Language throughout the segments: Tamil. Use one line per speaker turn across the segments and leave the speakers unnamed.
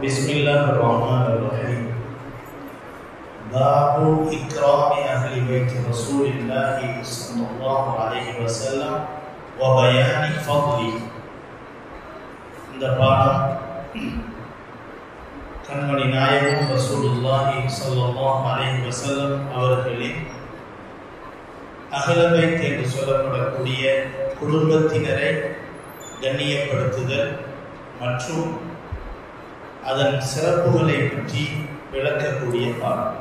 بسم الله الرحمن الرحيم باب إكرام أهل بيت رسول الله صلى الله عليه وسلم وبيان فضله இந்த பாடம் கண்மணி நாயகம் ரசூலுல்லாஹி ஸல்லல்லாஹு அலைஹி வஸல்லம் அவர்களின் அகலபைத் என்று சொல்லப்படக்கூடிய குடும்பத்தினரை கண்ணியப்படுத்துதல் மற்றும் அதன் சிறப்புகளை பற்றி விளக்கக்கூடிய பாடம்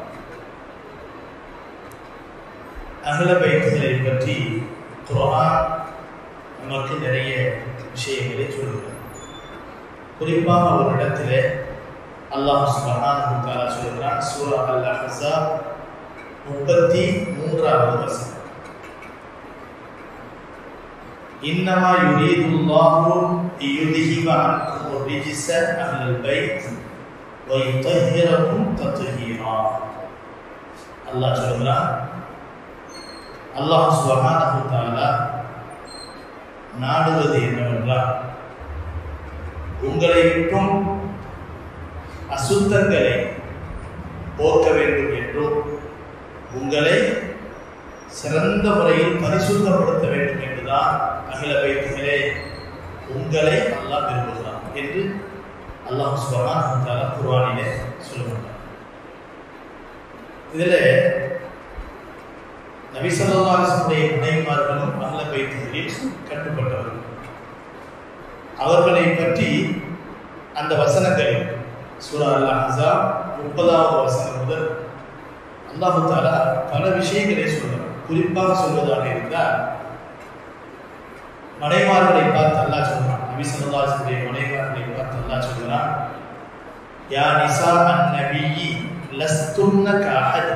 அகலபைத்துகளை பற்றி குரான் நமக்கு நிறைய விஷயங்களை சொல்லுகிறது குறிப்பாக ஒரு இடத்துல அல்லாஹ் சுபஹானஹு தஆலா சொல்கிறான் சூரா அல் அஹ்ஸாப் முப்பத்தி மூன்றாவது வசனம் இன்னமா யுரீதுல்லாஹு லியுذهب عنكم الرجس أهل البيت ويطهركم تطهيرا அல்லாஹ் சொல்கிறான் அல்லாஹ் சுபஹானஹு தஆலா நாடுவது என்னவென்றால் உங்களை விட்டும் அசுத்தங்களை போக்க வேண்டும் என்றும் உங்களை சிறந்த முறையில் பரிசுத்தப்படுத்த வேண்டும் என்றுதான் அகில வைத்துகளே உங்களை அல்லாஹ் விரும்புகிறான் என்று அல்லாஹ் சுபஹான் தாலா குர்ஆனிலே சொல்லுகிறார் இதில் நபி ஸல்லல்லாஹு அலைஹி வஸல்லம் மனைவிமார்களும் அகில வைத்துகளில் கட்டுப்பட்டவர்கள் அவர்களை பற்றி அந்த வசனங்களில் சூரா அல் அஹ்ஸாப் முப்பதாவது வசனம் முதல் அல்லாஹு தாலா பல விஷயங்களை சொல்றார் குறிப்பாக சொல்வதாக இருந்தால் மனைமார்களை பார்த்து அல்லாஹ் சொல்றான் நபி ஸல்லல்லாஹு அலைஹி வஸல்லம் மனைமார்களை பார்த்து அல்லாஹ் சொல்றான் யா நிசா அன் நபியி லஸ்துன்ன கஅஹத்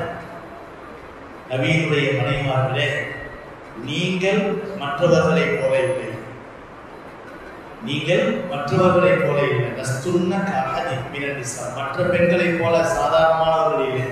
நபியினுடைய மனைமார்களே நீங்கள் மற்றவர்களைப் போல இல்லை நீங்கள் மற்றவர்களைப் போல இல்லை லஸ்துன்ன கஅஹத் மினன் நிசா மற்ற பெண்களைப் போல சாதாரணமானவர்கள் இல்லை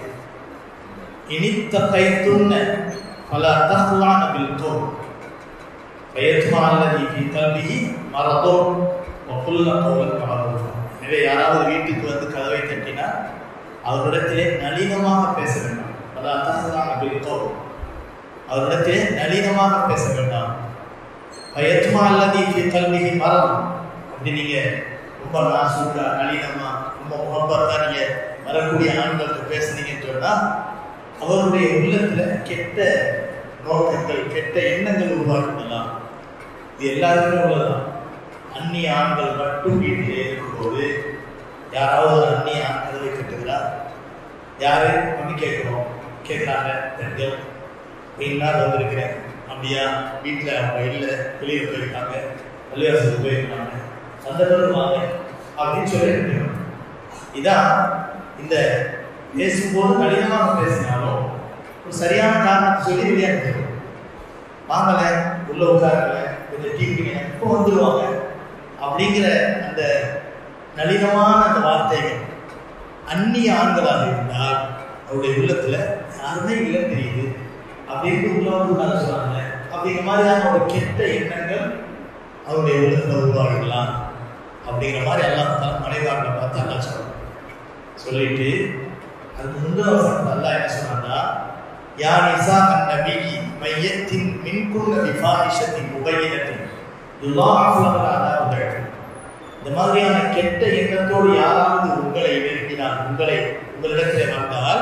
இனித்தகைத்துன்ன பல தஹ்லான பில் கௌல் ஃபயத்மா அல்லதி ஃபீ கல்பிஹி மரதுன் வகுல்ல கௌலன் மஅரூஃபா எனவே யாராவது வீட்டுக்கு வந்து கதவை தட்டினா அவரிடத்திலே நளினமாக பேச வேண்டாம் பல தஹ்லான பில் கௌல் அவரிடத்திலே நளினமாக பேச வேண்டாம் ஃபயத்மா அல்லதி ஃபீ கல்பிஹி மரதுன் அப்படி நீங்க ரொம்ப நாசூக்கா நளினமா ரொம்ப முகப்பத்தா நீங்க வரக்கூடிய ஆண்களுக்கு பேசுனீங்கன்னு சொன்னா அவருடைய உள்ளத்துல கெட்ட நோக்கங்கள் கெட்ட எண்ணங்கள் உருவாக்கிடலாம் இது எல்லாருமே உள்ளதான் அந்நிய ஆண்கள் மட்டும் வீட்டிலே இருக்கும்போது யாராவது ஒரு அந்நிய ஆண் கதவை கட்டுகிறார் யாரு பண்ணி கேட்கிறோம் கேட்குறாங்க பெண்கள் இன்னார் வந்திருக்கிறேன் அப்படியா வீட்டில் அவங்க இல்லை வெளியே போயிருக்காங்க பள்ளிவாசலுக்கு போயிருக்காங்க அந்த பிறகு வாங்க அப்படின்னு சொல்லி இதான் இந்த பேசும்போது கடினமாக பேசினாலும் ஒரு சரியான காரணத்தை சொல்லி வெளியாக வாங்கல உள்ள உட்காரல கொஞ்சம் டீப்பிங்க இப்போ வந்துடுவாங்க அப்படிங்கிற அந்த நளினமான அந்த வார்த்தைகள் அந்நிய ஆண்களாக இருந்தால் அவருடைய உள்ளத்துல யாருமே இல்லை தெரியுது அப்படின்னு உள்ள வந்து உட்கார சொன்னாங்க அப்படிங்கிற மாதிரியான ஒரு கெட்ட எண்ணங்கள் அவருடைய உள்ளத்துல உருவாகிடலாம் அப்படிங்கிற மாதிரி எல்லாம் மனைவார்களை பார்த்து அல்லா சொல்றாங்க சொல்லிட்டு அதுக்கு முந்தின வசனம் அல்லாஹ் என்ன சொன்னான்னா யா நிசா அந்நபியி மையத்தின் மின்குன்ன விஃபாஹிஷத்தின் முபையினத்தின் யுல்லாஹு லஹல் அதாபு இந்த மாதிரியான கெட்ட எண்ணத்தோடு யாராவது உங்களை நெருங்கினால் உங்களை உங்களிடத்தில் வந்தால்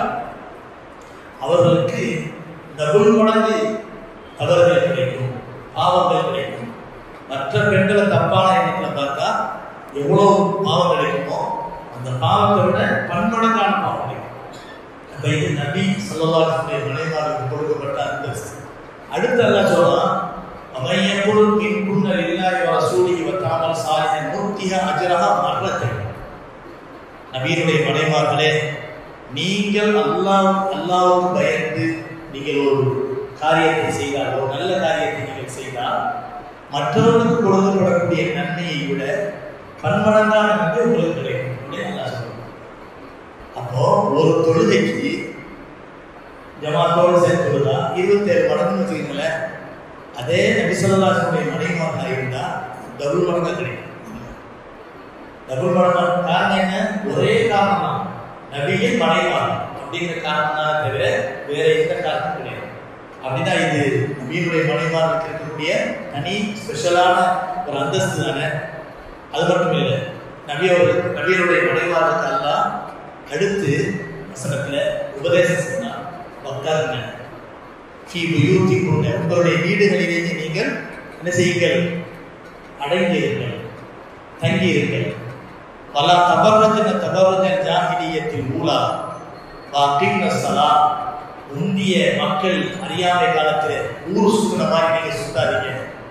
அவர்களுக்கு டபுள் மடங்கு தவறுகள் கிடைக்கும் பாவங்கள் கிடைக்கும் மற்ற பெண்களை தப்பான எண்ணத்தில் பார்த்தா எவ்வளவு பாவம் கிடைக்குமோ அந்த பாவத்தை விட பன்மடங்கான பாவம் கிடைக்கும் அப்ப இது நபி சொல்லலாடைய மனைவாருக்கு கொடுக்கப்பட்ட அந்தஸ்து அடுத்து அல்ல சொல்லலாம் அமையக்குள் பின் குன்னல் இல்லாய் ரசூலி வத்தாமல் சாலின நூத்திக அஜரஹா மரணத்தை நபீனுடைய மனைவார்களே நீங்கள் அல்லாஹ் அல்லாவுக்கு பயந்து நீங்கள் ஒரு காரியத்தை செய்தால் ஒரு நல்ல காரியத்தை நீங்கள் செய்தால் மற்றவர்களுக்கு கொடுக்கப்படக்கூடிய நன்மையை விட பன்மடங்கான நன்மை உங்களுக்கு கிடைக்கும் அப்படின்னு நல்லா சொல்லுவாங்க அப்போ ஒரு தொழுகைக்கு ஜமாத்தோடு சேர்த்து தொழுதா இருபத்தேழு மடங்குன்னு வச்சுக்கீங்களேன் அதே நபிசல்லாசனுடைய மனைவியாக இருந்தால் டபுள் மடங்காக கிடைக்கும் டபுள் மடங்காக காரணம் என்ன ஒரே நபியின் மனைவார் அப்படிங்கிற காரணம் தான் தவிர வேற எந்த காரணமும் கிடையாது அப்படின்னா இது நபியினுடைய மனைவாருக்கு இருக்கக்கூடிய தனி ஸ்பெஷலான ஒரு அந்தஸ்து தானே அது மட்டும் இல்லை நபி அவர்கள் நபியருடைய மனைவாருக்கு அல்லாஹ் அடுத்து வசனத்துல உபதேசம் சொன்னார் உட்காருங்க ஃபீ புயூத்திக்குங்க உங்களுடைய வீடுகளிலேயே நீங்கள் என்ன செய்யுங்கள் அடங்கியிருங்கள் தங்கியிருங்கள் பல தபர்ரஜன தபர்ரஜன் ஜாகிலியத்தில் ஊலா வாக்கின் சலா முந்திய மக்கள் அறியாமை காலத்துல ஊர் சுத்தின மாதிரி நீங்க சுத்தாதீங்க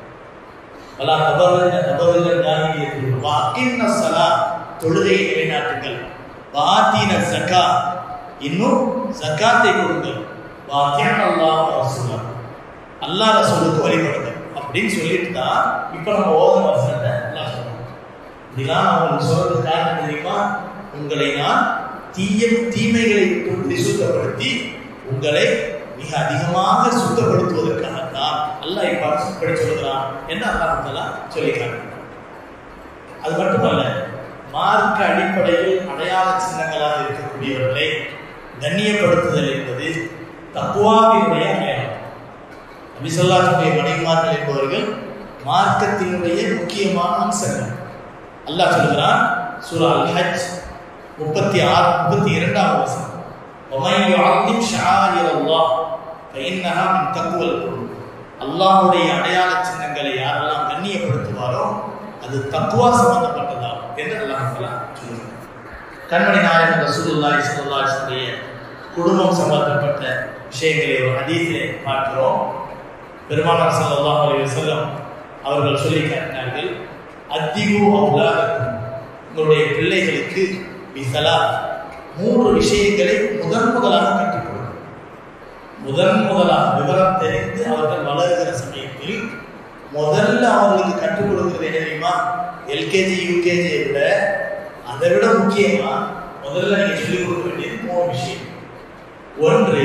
பல தபர்ரஜன தபர்ரஜன் ஜாகிலியத்தில் வாக்கின் சலா தொழுகையை நிலைநாட்டுங்கள் வாத்தீன ஜக்கா இன்னும் ஜக்காத்தை கொடுங்கள் வாத்தியான் அல்லாஹ் ரசூலா அல்லாஹ் ரசூலுக்கு வழிபடுங்க அப்படின்னு சொல்லிட்டு தான் இப்போ நம்ம ஓதன வசனத்தை அல்லாஹ் சொல்றோம் இதெல்லாம் அவங்களுக்கு சொல்றது காரணம் தெரியுமா உங்களை நான் தீய தீமைகளை விட்டு சுத்தப்படுத்தி உங்களை மிக அதிகமாக சுத்தப்படுத்துவதற்காகத்தான் அல்லாஹ் இவ்வாறு படி சொல்கிறான் என்று அல்லாஹ் சொல்லி காட்டுகிறான் அது மட்டுமல்ல மார்க்க அடிப்படையில் அடையாள சின்னங்களாக இருக்கக்கூடியவர்களை கண்ணியப்படுத்துதல் என்பது தக்குவாவினுடைய அடையாளம் நபிசல்லாத்துடைய மனைவிமார்கள் என்பவர்கள் மார்க்கத்தினுடைய முக்கியமான அம்சங்கள் அல்லாஹ் சொல்கிறான் சூரா அல் ஹஜ் முப்பத்தி ஆறு முப்பத்தி இரண்டாவது வசனம் وَمَنْ يُعَظِّمْ شَعَائِرَ اللَّهِ فَإِنَّهَا مِنْ تَقْوَى الْقُلُوبِ அல்லாஹ்வுடைய அடையாள சின்னங்களை யாரெல்லாம் கண்ணியப்படுத்துவாரோ அது தக்குவா சம்பந்தப்பட்டதா என்று அல்லாஹ் சொல்கிறார் கண்மணி நாயகன் ரசூலுல்லாஹி ஸல்லல்லாஹு அலைஹி வஸல்லம் குடும்பம் சம்பந்தப்பட்ட விஷயங்களை ஒரு ஹதீஸிலே பார்க்கிறோம் பெருமானார் ஸல்லல்லாஹு அலைஹி வஸல்லம் அவர்கள் சொல்லி காட்டினார்கள் அத்திகு அவுலாதக்கும் உங்களுடைய பிள்ளைகளுக்கு பிசலா மூன்று விஷயங்களை முதன் முதலாக கற்றுக் கொடுக்கும் முதன் முதலாக விவரம் தெரிந்து அவர்கள் வளருகிற சமயத்தில் முதல்ல அவர்களுக்கு கற்றுக் கொடுக்கிறது என்ன தெரியுமா எல்கேஜி யூகேஜியை விட அதை விட முக்கியமா முதல்ல நீங்க சொல்லிக் கொடுக்க வேண்டியது மூணு விஷயம் ஒன்று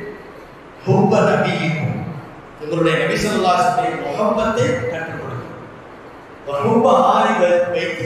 ஹுப்ப நபியும் உங்களுடைய நபி சொல்லாசனுடைய முகப்பத்தை கற்றுக் கொடுக்கும் ஹுப்ப ஆரி வைத்து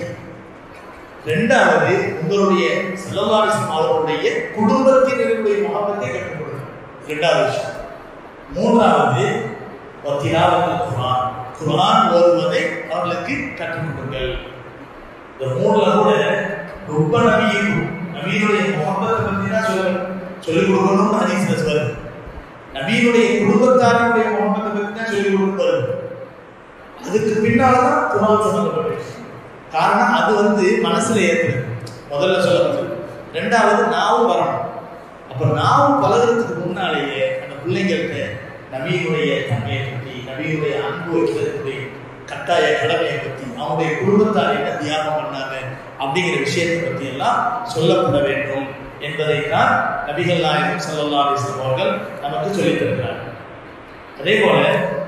ரெண்டாவது உங்களுடைய செல்லவாரிசம் அவர்களுடைய குடும்பத்தினருடைய முகப்பத்தை கற்றுக் கொடுக்கும் இரண்டாவது விஷயம் மூன்றாவது திலாவத்தில் குரான் குரான் ஓதுவதை அவர்களுக்கு கற்றுக் கொடுங்கள் இந்த மூணுல கூட ரொம்ப நபியும் நபியினுடைய முகப்பத்தை பத்தி தான் சொல்ல சொல்லிக் கொடுக்கணும்னு ஹதீஸ்ல சொல்லுது நபியினுடைய குடும்பத்தாரினுடைய முகப்பத்தை பத்தி தான் சொல்லிக் கொடுப்பாரு அதுக்கு பின்னால்தான் குரான் சம்பந்தப்பட்ட காரணம் அது வந்து மனசுல ஏற்படுது முதல்ல சொல்லப்படுது ரெண்டாவது நாவும் வரணும் அப்ப நாவும் பழகிறதுக்கு முன்னாலேயே அந்த பிள்ளைங்கள்ட்ட நபியினுடைய தன்மையை பற்றி நபியினுடைய அன்பு வைக்கிறதுடைய கட்டாய கடமையை பற்றி அவனுடைய குடும்பத்தார் என்ன தியாகம் பண்ணாங்க அப்படிங்கிற விஷயத்தை பற்றி எல்லாம் சொல்லப்பட வேண்டும் என்பதைத்தான் நபிகள் நாயகம் சல்லா அலிஸ்லாம் அவர்கள் நமக்கு சொல்லித் தருகிறார் அதே போல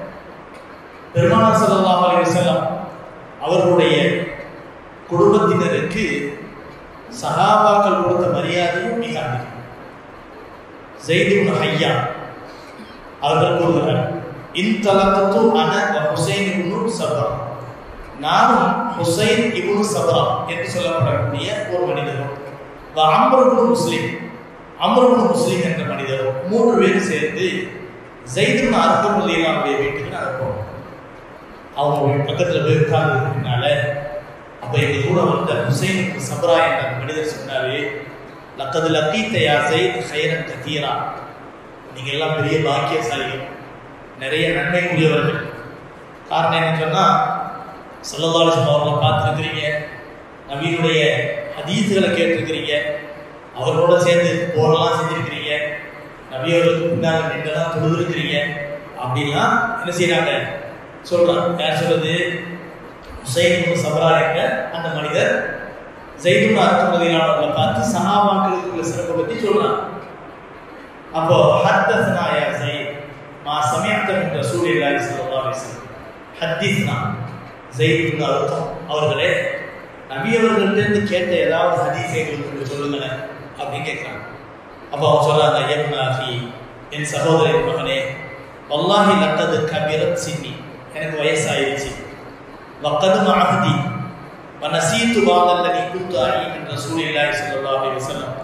பெருமானார் சல்லா அலிஸ்லாம் அவர்களுடைய குடும்பத்தினருக்கு சகாபாக்கள் கொடுத்த மரியாதையும் மிக அதிகம் ஜெய்துன் ஹையா அவர்கள் கூறுகிறார் இன்தலத்து அன ஹுசைன் இப்னு சபரா நானும் ஹுசைன் இப்னு சபரா என்று சொல்லப்படக்கூடிய ஒரு மனிதரும் அம்ருபுல் முஸ்லிம் அம்ருபுல் முஸ்லிம் என்ற மனிதரும் மூன்று பேரும் சேர்ந்து ஜெய்துன் அர்த்தமுல்லியனுடைய வீட்டுக்கு நாங்கள் போனோம் அவங்க பக்கத்தில் போய் உட்கார்ந்ததுனால அப்போ எங்க கூட வந்த ஹுசைன் சப்ரா என்ற மனிதர் சொன்னாரு லக்கது லக்கீத்த யா ஜெயித் ஹைரன் கத்தீரா நீங்க எல்லாம் பெரிய பாக்கியசாலிகள் நிறைய நன்மைக்குரியவர்கள் காரணம் என்ன சொன்னா சல்லதாலிசம் அவர்களை பார்த்துருக்கிறீங்க நவீனுடைய ஹதீஸுகளை கேட்டிருக்கிறீங்க அவர்களோட சேர்ந்து போரெல்லாம் செஞ்சிருக்கிறீங்க நபி அவர்களுக்கு பின்னால் நின்றெல்லாம் தொழுதுருக்கிறீங்க அப்படின்லாம் என்ன செய்யறாங்க சொல்றாங்க யார் சொல்றது ஹுசைன் சபரா என்ற அந்த மனிதர் ஜெய்துன் அர்த்தமதியானவர்களை பார்த்து சஹாபாக்களுக்கு உள்ள சிறப்பை பற்றி சொல்றான் அப்போ ஹத்தஸ்னா யா ஜெயித் மா சமயத்த மின் ரசூலில்லாஹி ஸல்லல்லாஹு அலைஹி வஸல்லம் ஹத்திஸ்னா ஜெய்துன் அர்த்தம் அவர்களே நபி அவர்கள்ட்ட கேட்ட ஏதாவது ஹதீஸ் எங்களுக்கு சொல்லுங்களேன் அப்படின்னு கேட்குறாங்க அப்போ அவங்க சொல்றாங்க எம்னாஃபி என் சகோதரின் மகனே வல்லாஹி லக்கது கபிரத் சின்னி எனக்கு வயசாயிருச்சு வக்கது மஹதி வனசீத்து பாதல்லதி குத்து அலி என்ற சூழ்நிலை சொல்லல்லாஹி வசல்லம்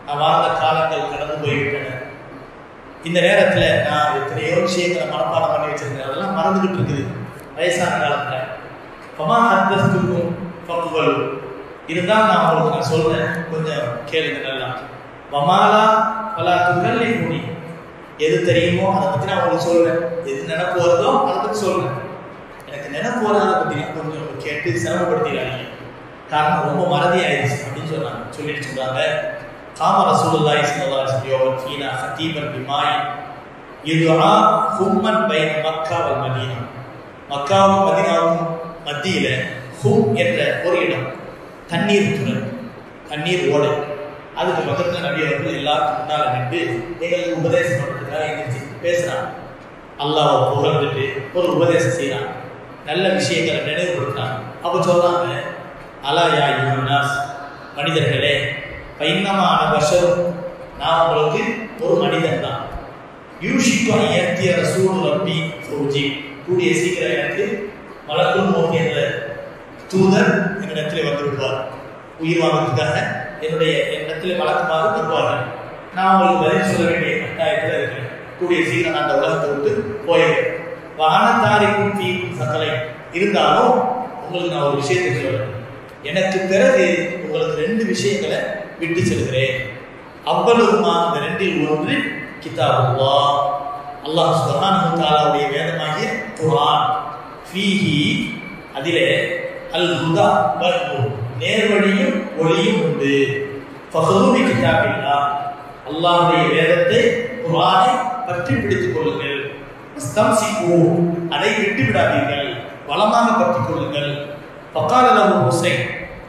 நான் வாழ்ந்த காலங்கள் கடந்து போய்விட்டன இந்த நேரத்துல நான் எத்தனையோ விஷயங்களை மனப்பாடம் பண்ணி வச்சிருந்தேன் அதெல்லாம் மறந்துகிட்டு இருக்குது வயசான காலத்துல பமா ஹத்தஸ்துக்கும் பக்குவலும் இருந்தால் நான் உங்களுக்கு நான் சொல்றேன் கொஞ்சம் கேளுங்க நல்லா வமாலா பலா துகல்லை முனி எது தெரியுமோ அதை பத்தி நான் உங்களுக்கு சொல்றேன் எது நினைப்பு வருதோ அதை பத்தி சொல்றேன் எனக்கு நினைப்பு வராத பத்தி நான் கொஞ்சம் கேட்டு சிரமப்படுத்திடாதீங்க காரணம் ரொம்ப மறதி ஆயிடுச்சு அப்படின்னு சொன்னாங்க சொல்லிட்டு சொல்றாங்க காம ரசூலுல்லாஹி ஸல்லல்லாஹு அலைஹி வஸல்லம் ஃபீனா ஹதீபன் பிமாய் யுதுஆ ஹும்மன் பைன மக்கா வல் மதீனா மக்காவும் மதீனாவும் மத்தியில ஹும் என்ற ஒரு இடம் தண்ணீர் துறை தண்ணீர் ஓடை அதுக்கு பக்கத்துல நபி அவர்கள் எல்லாருக்கும் முன்னால நின்று எங்களுக்கு உபதேசம் பண்றதுக்காக எந்திரிச்சு பேசுறாங்க அல்லாஹ் புகழ்ந்துட்டு ஒரு உபதேசம் செய்யறாங்க நல்ல விஷயங்களை நினைவுபடுத்துறாங்க அப்ப சொல்றாங்க அலா யா யுவனாஸ் மனிதர்களே பைன்னமான வருஷம் நான் உங்களுக்கு ஒரு மனிதன் தான் யூஷிக்கு ஐயத்திய ரசூல் ரப்பி ஃபௌஜி கூடிய சீக்கிரம் எனக்கு மலக்குள் மோகி என்ற தூதர் என்னிடத்தில் வந்து விடுவார் உயிர் வாங்குறதுக்காக என்னுடைய எண்ணத்தில் வழக்கமாக வருவார்கள் நான் உங்களுக்கு பதில் சொல்ல வேண்டிய கட்டாயத்தில் இருக்கிறேன் கூடிய சீக்கிரம் நான் அந்த உலகத்தை விட்டு போயிடுறேன் வானத்தாரிக்கும் தீக்கும் சக்கலை இருந்தாலும் உங்களுக்கு நான் ஒரு விஷயத்தை சொல்றேன் எனக்கு பிறகு உங்களுக்கு ரெண்டு விஷயங்களை விட்டு செல்கிறேன் அவ்வளவுமா அந்த ரெண்டில் ஒன்று கிதாபுல்லா அல்லாஹ் சுப்ஹானஹு தஆலாவுடைய வேதமாகிய குர்ஆன் ஃபீஹி அதிலே அல் ஹுதா வல் நூர் நேர்வழியும் ஒளியும் உண்டு ஃபஹுமி கிதாபில்லா அல்லாஹ்வுடைய வேதத்தை குர்ஆனை பற்றி பிடித்துக் கொள்ளுங்கள் ஸ்தம்சிக்கு அதை விட்டு விடாதீர்கள் வளமாக பற்றிக் கொள்ளுங்கள் ஃபகால லஹு ஹுசைன்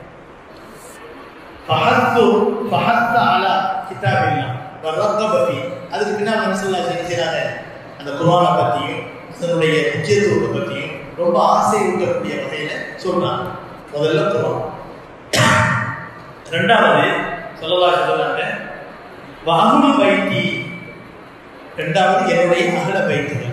ஃபஹத்து ஃபஹத்த அலா கிதாபில்லா வர்ரகப ஃபீ அதுக்கு பின்னால் ரசூலுல்லாஹி என்ன செய்றாங்க அந்த குர்ஆனை பத்தியும் அதனுடைய முக்கியத்துவத்தை பத்தியும் ரொம்ப ஆசை ஊட்டக்கூடிய வகையில சொல்றாங்க முதல்ல குர்ஆன் ரெண்டாவது சொல்லலாம் சொல்றாங்க வாகுடு பைத்தி ரெண்டாவது என்னுடைய அகல பைத்துகள்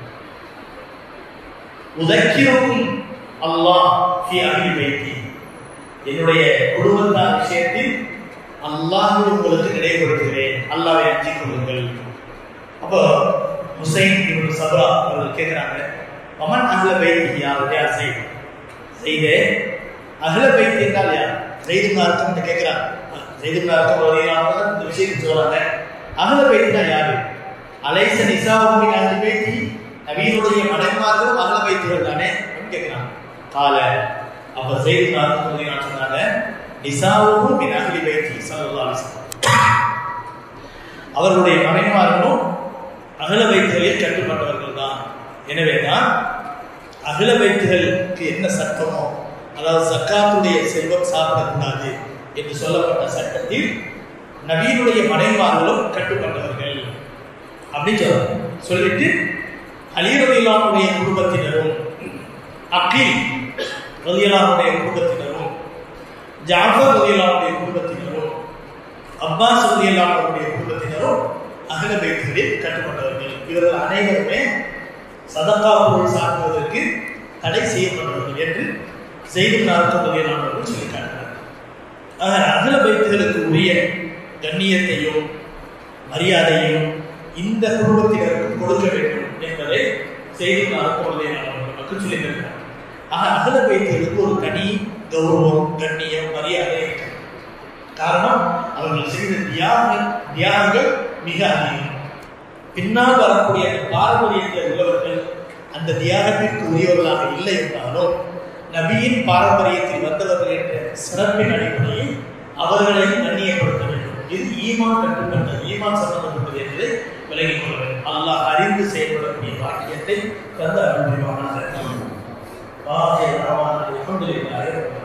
உதக்கிருக்கும் அல்லாஹ் ஃபி அகலி பைத்தி என்னுடைய குடும்பத்தார் விஷயத்தில் அல்லாஹ் உங்களுக்கு நினைவுபடுத்துகிறேன் அல்லாவை அஞ்சிக் கொள்ளுங்கள் அப்போ ஹுசைன் இவரு சபரா அவர்கள் கேட்கிறாங்க மமன் அகல பைத்தி யார் யார் செய் செய்தே அகல பைத்தி என்றால் யார் ஜெயிதும் அர்த்தம் கேட்கிறாங்க ஜெயிதும் அர்த்தம் வருகிறாங்க இந்த விஷயத்தை சொல்றாங்க அகல பைத்தினா யாரு அலைச நிசாவுமின் அகல பைத்தி நவீனுடைய மனைமார்களும் அகல பைத்திகள் தானே அப்படின்னு கேட்கிறாங்க கால அப்ப ஜெயிதும் அர்த்தம் வருகிறாங்க சொன்னாங்க நிசாவுக்கும் மின் அகலி பைத்தி சல்லல்லாஹு அலைஹி வஸல்லம் அவர்களுடைய மனைமார்களும் அகல வைத்துகளில் கட்டுப்பட்டவர்கள் தான் எனவேதான் அகல வைத்துகளுக்கு என்ன சட்டமோ அதாவது சக்காத்துடைய செல்வம் சாப்பிடக்கூடாது என்று சொல்லப்பட்ட சட்டத்தில் நவீனுடைய மனைமார்களும் கட்டுப்பட்டவர்கள் அப்படின்னு சொல்றாங்க சொல்லிட்டு அலிரதிலானுடைய குடும்பத்தினரும் அகில் ரதியலானுடைய குடும்பத்தினரும் ஜாஃபர் ரதியலானுடைய குடும்பத்தினரும் அப்பாஸ் ரதியலானுடைய குடும்பத்தினரும் அகல வைத்துகளில் கட்டுப்பட்டவர்கள் இவர்கள் அனைவருமே சதக்கா பொருள் சாப்பிடுவதற்கு தடை செய்யப்பட்டவர்கள் என்று செய்தி நாற்பது சொல்லி காட்டுகிறார் ஆக அகல பைத்துகளுக்கு உரிய கண்ணியத்தையும் மரியாதையும் இந்த குடும்பத்தினருக்கு கொடுக்க வேண்டும் என்பதை செய்தி நாற்பது மக்கள் சொல்லியிருக்கிறார் ஆக அகல பைத்துகளுக்கு ஒரு தனி கௌரவம் கண்ணியம் மரியாதை இருக்கிறது காரணம் அவர்கள் செய்த தியாக தியாகங்கள் மிக அதிகம் பின்னால் வரக்கூடிய அந்த பாரம்பரியத்தில் உள்ளவர்கள் அந்த தியாகத்திற்கு உரியவர்களாக இல்லை என்றாலும் நபியின் பாரம்பரியத்தில் வந்தவர்கள் என்ற சிறப்பின் அடிப்படையில் அவர்களை கண்ணியப்படுத்த வேண்டும் இது ஈமான் கட்டுப்பட்டது ஈமான் சம்பந்தப்பட்டது என்று விலகிக் கொள்ள வேண்டும் அல்லாஹ் அறிந்து செயல்படக்கூடிய வாக்கியத்தை தந்த அருள்வானாக வாக்கிய அல்ஹம்துலில்லாஹி